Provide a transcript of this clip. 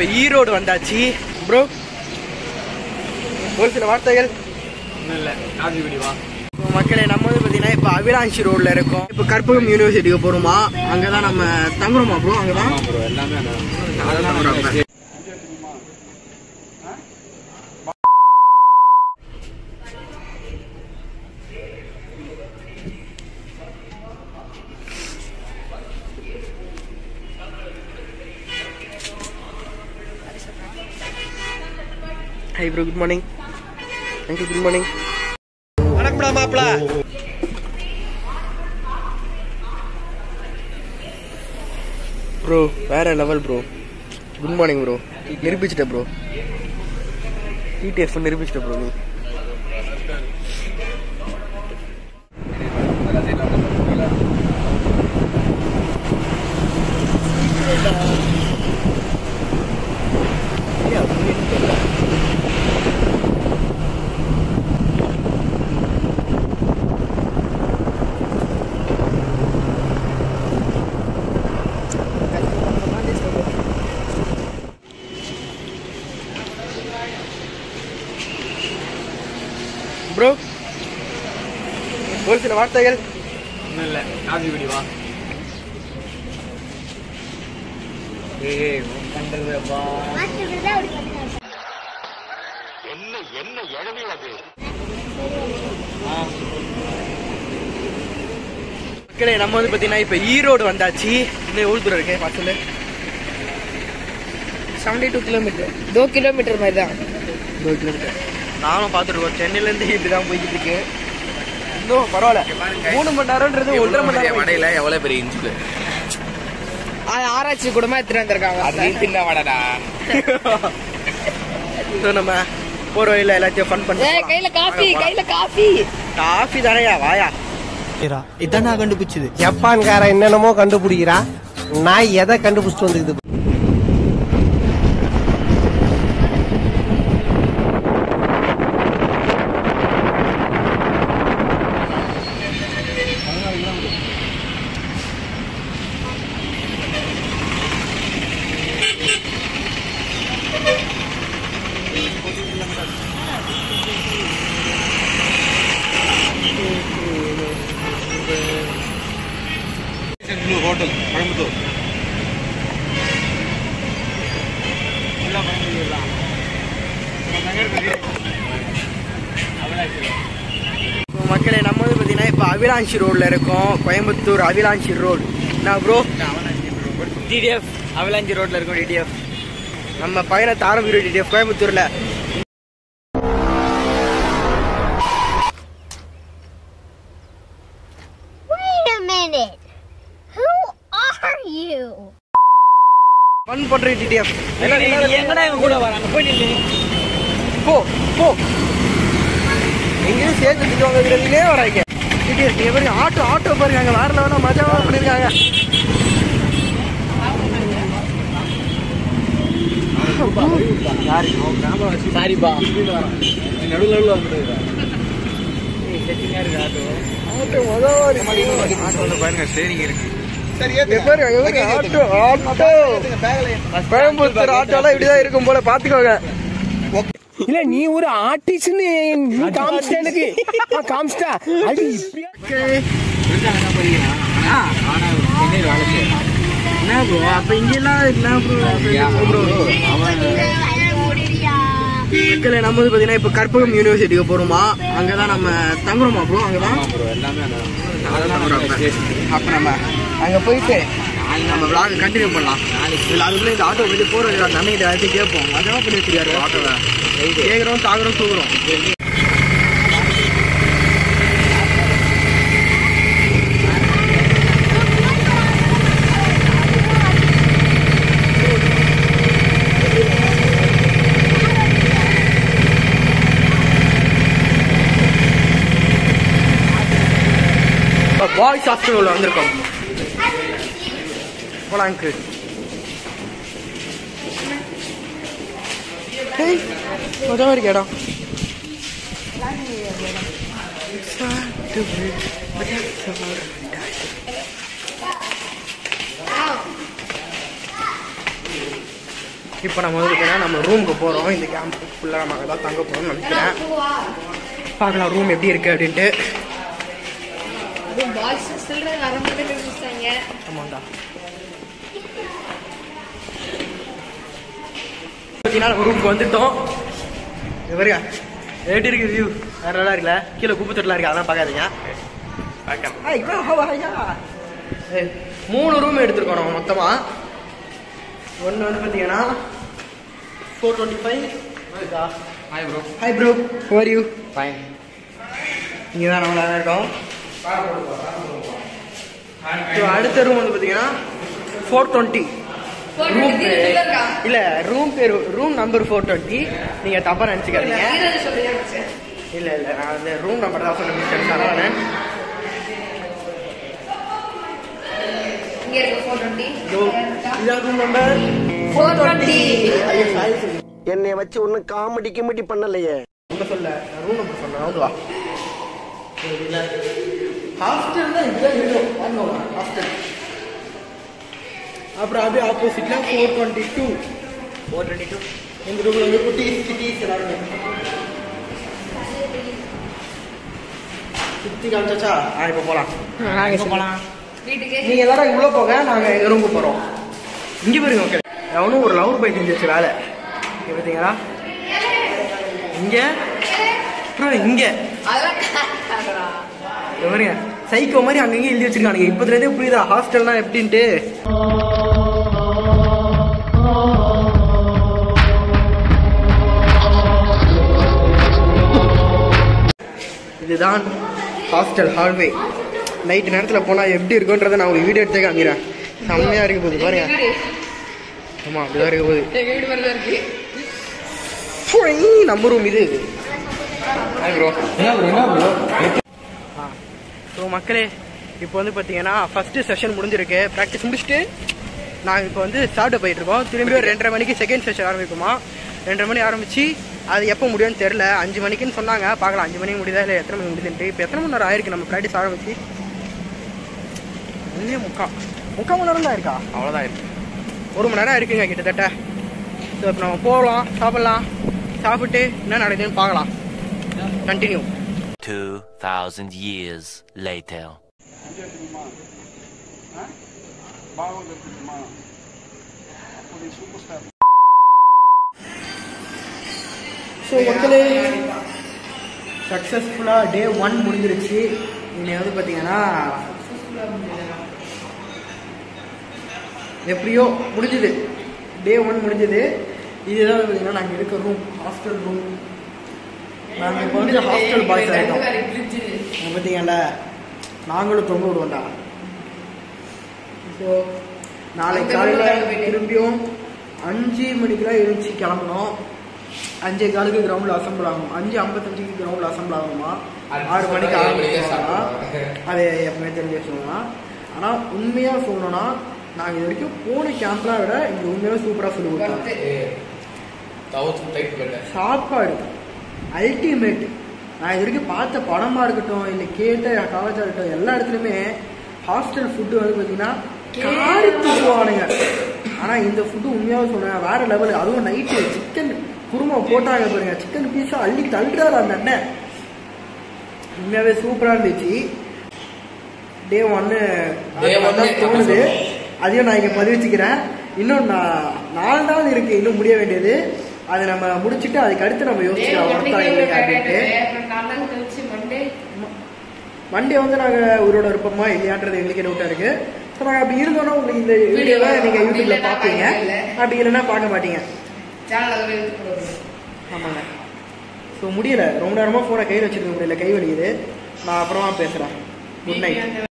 இப்ப ஈரோடு வந்தாச்சு ப்ரோ ஒரு சில வார்த்தைகள் மக்களே நம்ம வந்து பாத்தீங்கன்னா இப்ப அவினாஷி ரோட்ல இருக்கோம் இப்ப கற்பகம் யூனிவர்சிட்டிக்கு போறோமா அங்கதான் நம்ம தங்குறோமா ப்ரோ அங்கதான் அங்கதான் தங்குறோம் இப்ப. Hi bro good morning thank you good morning வணக்கம்டா மாப்பிள ப்ரோ வேற level bro good morning bro நிரூபிச்சிட்ட ப்ரோ டிடிஎஃப் நிரூபிச்சிட்ட ப்ரோ நீ ப்ரோ ஒரு சில வார்த்தைகள் மக்களே நம்ம வந்து பாத்தீங்கன்னா இப்ப ஈரோடு வந்தாச்சு இன்னும் எவ்வளவு தூரம் இருக்கு பார்த்து seventy two kilometre two kilometre மாதிரி தான் இருபது கிலோமீட்டர் நானும் பார்த்துருக்கோம் சென்னையில இருந்து இப்படிதான் போய்கிட்டு இருக்கு இன்னும் பரவாயில்ல மூணு மணி நேரம்ன்றது ஒன்றரை மணி நேரம் வடையில எவ்வளவு பெரிய இன்ச்சு அது ஆராய்ச்சி கூடமா எடுத்துட்டு வந்திருக்காங்க தின்ன வடடா So, நம்ம போற வழியில எல்லாத்தையும் ஃபன் ஏய், பண்ணி கையில காஃபி கையில காஃபி காஃபி தானையா வாயா இதான் நான் கண்டுபிடிச்சது ஜப்பான்காரன் என்னென்னமோ கண்டுபிடிக்கிறா நான் எதை கண்டுபிடிச்சிட்டு வந்துக்குது ஹோட்டல் கோயம்புத்தூர் மக்களே நம்ம வந்து பாத்தீங்கன்னா இப்ப அவிலாஞ்சி ரோட்ல இருக்கோம் கோயம்புத்தூர் அவிலாஞ்சி ரோடு நான் ப்ரோ டிடிஎஃப் அவிலாஞ்சி ரோட்ல இருக்கோம் டிடிஎஃப் நம்ம பயணத்தை ஆரம்பிக்கிறோம் டிடிஎஃப் கோயம்புத்தூர்ல Wait a minute. Who are you? Fun பண்றேன் டிடிஎஃப் எங்கடா இவன் கூட வர அங்க போய் நில்லு போ போ எங்கேயும் சேர்த்து திட்டுவாங்க இதுலயே வராங்க டிடிஎஃப் நீங்க பாருங்க ஆட்டோ ஆட்டோ பாருங்க அங்க வேற லெவலா மஜாவா பண்ணிருக்காங்க சாரிப்பா நடுவில் நடுவில் வந்து ஆட்டோ மொதவா இருக்கு ஆட்டோல பாருங்க ஸ்டேரிங் இருக்கு இங்க பாருங்க, இங்க பாருங்க, ஆட்டோ ஆட்டோ கோயம்புத்தூர் ஆட்டோலாம் இப்படிதான் இருக்கும் போல பாத்துக்கோங்க இல்ல நீ ஒரு ஆர்டிஸ்ட்னு நீ காமிச்சிட்ட எனக்கு ஆ, காமிச்சிட்டா அடி என்ன ப்ரோ அப்ப இங்கெல்லாம் என்ன ப்ரோ மக்களே நம்ம வந்து பாத்தீங்கன்னா இப்ப கற்பகம் யூனிவர்சிட்டிக்கு போறோமா அங்கதான் நம்ம தங்குறோமா ப்ரோ அங்கதான் அப்ப நம்ம அங்க போயிட்டு நம்ம vlog கண்டினியூ பண்ணலாம் இல்ல அதுக்குள்ள இந்த ஆட்டோ பத்தி போற அந்த அண்ணன் கிட்ட எல்லாத்தையும் கேட்போம் அதான் பண்ணி வச்சிருக்காரு ஆட்டோவை கேக்குறோம் தாக்குறோம் தூக்குறோம் பாய்ஸ் ஹாஸ்டல் வந்திருக்கோம் போலாம் அங்கிள் ஹேய் மொதல் இருக்கு இடம் இப்போ நம்ம வந்து பார்த்தீங்கன்னா நம்ம ரூமுக்கு போகிறோம் இந்த கேம்ப் ஃபுல்லாக நம்ம தான் தங்க போகிறோம்னு நினைக்கிறேன் பார்க்கலாம் ரூம் எப்படி இருக்குது அப்படின்ட்டு அதுவும் பாய்ஸ் சில்ட்ரன் வர மாட்டேங்க ஆமாண்டா பார்த்தீங்கன்னா நம்ம ரூமுக்கு வந்துட்டோம் இது பாருங்க எப்படி இருக்கு வியூ வேற நல்லா இருக்குல்ல கீழே குப்பை தொட்டிலாம் இருக்கு அதெல்லாம் பார்க்காதீங்க ஆ, இவ்வளோ ஹவா, ஐயா. ஏய், மூணு ரூம் எடுத்திருக்கோம் நம்ம மொத்தமா ஒன்று வந்து பார்த்தீங்கன்னா four twenty five hi bro hi bro how are you fine இங்கே தான் நம்மளா இருக்கோம் So, அடுத்த ரூம் வந்து பார்த்தீங்கன்னா ஃபோர் டுவெண்ட்டி ரூம் இல்ல ரூம் பேர் ரூம் நம்பர் ஃபோர் டுவெண்ட்டி நீங்க தப்பா நினைச்சுக்காதீங்க இல்ல இல்ல நான் வந்து ரூம் நம்பர் தான் சொல்ல மிஸ்டேக் அதனால இங்க இருக்கு ஃபோர் டுவெண்ட்டி இதான் ரூம் நம்பர் ஃபோர் டுவெண்ட்டி என்னை வச்சு ஒன்னும் காமெடி கிமெடி பண்ணலையே நம்பர் சொல்ல நான் ரூம் நம்பர் சொன்னேன் வந்து வா ஹாஸ்டல் தான் இதுதான் இருக்கும் வாங்க ஹாஸ்டல் அப்புறம் அப்படியே ஆப்போசிட்ல four twenty two four twenty two இந்த ரூம்ல வந்து குட்டீஸ் கிட்டீஸ் எல்லாருமே சுத்தி காமிச்சாச்சா ஆ இப்போ போலாம் இப்போ போலாம் வீட்டுக்கு நீங்க எல்லாரும் இவ்வளோ போக நாங்க எங்க ரூமுக்கு போறோம் இங்க பாருங்க மக்கள் அவனும் ஒரு லவர் பை செஞ்சு வேலை இங்க பாத்தீங்களா இங்க அப்புறம் இங்க அதெல்லாம் இங்க பாருங்க சைக்கோ மாதிரி அங்கங்க எழுதி வச்சிருக்கானுங்க இப்பத்துல இருந்தே புரியுதா ஹாஸ்டல்னா எப்படின்ட்டு இதுதான் ஹாஸ்டல் ஹால்வே நைட் நேரத்தில் போனால் எப்படி இருக்குன்றதை நான் உங்களுக்கு வீடியோ எடுத்து காமிக்கிறேன் செம்மையாக இருக்க போகுது பாருங்க ஆமாம் அப்படிதான் இருக்க போகுது எங்க வீடு மாதிரி தான் இருக்கு புய், நம்ம ரூம் இது ஹாய் ப்ரோ என்ன ப்ரோ என்ன ப்ரோ ஸோ மக்களே இப்போ வந்து பார்த்தீங்கன்னா ஃபஸ்ட்டு செஷன் முடிஞ்சிருக்கு ப்ராக்டிஸ் முடிச்சுட்டு நாங்கள் இப்போ வந்து சாப்பிட போயிட்டு இருக்கோம் திரும்பி ஒரு ரெண்டரை மணிக்கு செகண்ட் செஷன் ஆரம்பிக்குமா ரெண்டரை மணி ஆரம்பிச்சு அது எப்போ முடியும்னு தெரில அஞ்சு மணிக்குன்னு சொன்னாங்க பார்க்கலாம் அஞ்சு மணிக்கு முடியுதா இல்லை எத்தனை மணிக்கு முடியுதுன்ட்டு இப்போ எத்தனை மணி நேரம் ஆயிருக்கு நம்ம ப்ராக்டிஸ் ஆரம்பிச்சு ஒன்றே முக்கா முக்கால் மணி நேரம் தான் இருக்கா அவ்வளோதான் இருக்கு ஒரு மணி நேரம் இருக்குங்க கிட்டத்தட்ட ஸோ இப்போ நம்ம போகலாம் சாப்பிட்லாம் சாப்பிட்டு என்ன நடக்குதுன்னு பார்க்கலாம் கண்டினியூ 2,000 years later. ஸோ மக்களே சக்ஸஸ்ஃபுல்லாக டே ஒன் முடிஞ்சிருச்சு இன்னைக்கு வந்து பார்த்தீங்கன்னா எப்படியோ முடிஞ்சுது டே ஒன் முடிஞ்சது இதுதான் வந்து பார்த்தீங்கன்னா நாங்கள் இருக்க ரூம் ஹாஸ்டல் ரூம் நாங்கள் இப்போ வந்து ஹாஸ்டல் பாய்ஸ் ஆகிட்டோம் அங்க பார்த்தீங்கல்ல நாங்களும் தொங்க விடுவோம்டா ஸோ நாளைக்கு காலையில் திரும்பியும் அஞ்சு மணிக்கெல்லாம் எழுந்துச்சு கிளம்பணும் அஞ்சே காலுக்கு கிரவுண்டில் அசம்பிள் ஆகும் அஞ்சு ஐம்பத்தஞ்சுக்கு கிரவுண்டில் அசம்பிள் ஆகுமா ஆறு மணிக்கு ஆரம்பிச்சுவாங்க அது எப்பவுமே தெரிஞ்சு வச்சுக்கோங்க ஆனால் உண்மையாக சொல்லணும்னா நாங்கள் இது வரைக்கும் போன கேம்ப்லாம் விட இங்கே உண்மையாகவே சூப்பராக சொல்லி கொடுத்தாங்க தௌசண்ட் டைப் பண்ணேன் சாப்பாடு அல்டிமேட் நான் இது வரைக்கும் பார்த்த படமா இருக்கட்டும் இல்லை கேட்ட காலேஜாக இருக்கட்டும் எல்லா இடத்துலையுமே ஹாஸ்டல் ஃபுட்டு வந்து பார்த்தீங்கன்னா காரி தூக்குவானுங்க ஆனால் இந்த ஃபுட்டு உண்மையாக சொல்றேன் வேற லெவல் அதுவும் நைட்டு சிக்கன் குருமா போட்டாங்க பாருங்க சிக்கன் பீஸா அள்ளி தள்ளுறாரு அந்த அண்ணன் உண்மையாகவே சூப்பராக இருந்துச்சு டே ஒன்னு Day one தான் தோணுது அதையும் நான் இங்கே பதிவிச்சுக்கிறேன் இன்னும் நான் நாலு நாள் இருக்கு இன்னும் முடிய வேண்டியது அதை நம்ம முடிச்சுட்டு அதுக்கு அடுத்து நம்ம யோசிக்கலாம் ஒர்த்தா இல்லையா அப்படின்ட்டு நாலு கழிச்சு மண்டே மண்டே வந்து நாங்கள் உயிரோட இருப்போமா இல்லையான்றது எங்களுக்கு டவுட்டாக இருக்கு ஸோ நாங்கள் அப்படி இருந்தோன்னா உங்களுக்கு இந்த வீடியோவை நீங்கள் யூடியூப்ல பார்ப்பீங்க அப்படி இல்லைன்னா பார்க்க மாட்டீங்க சேனல் அதில் எடுத்து போடுறது ஆமாங்க ஸோ முடியல ரொம்ப நேரமாக ஃபோனை கையில் வச்சிருக்க முடியல கை வலிக்குது நான் அப்புறமா பேசுகிறேன் குட் நைட்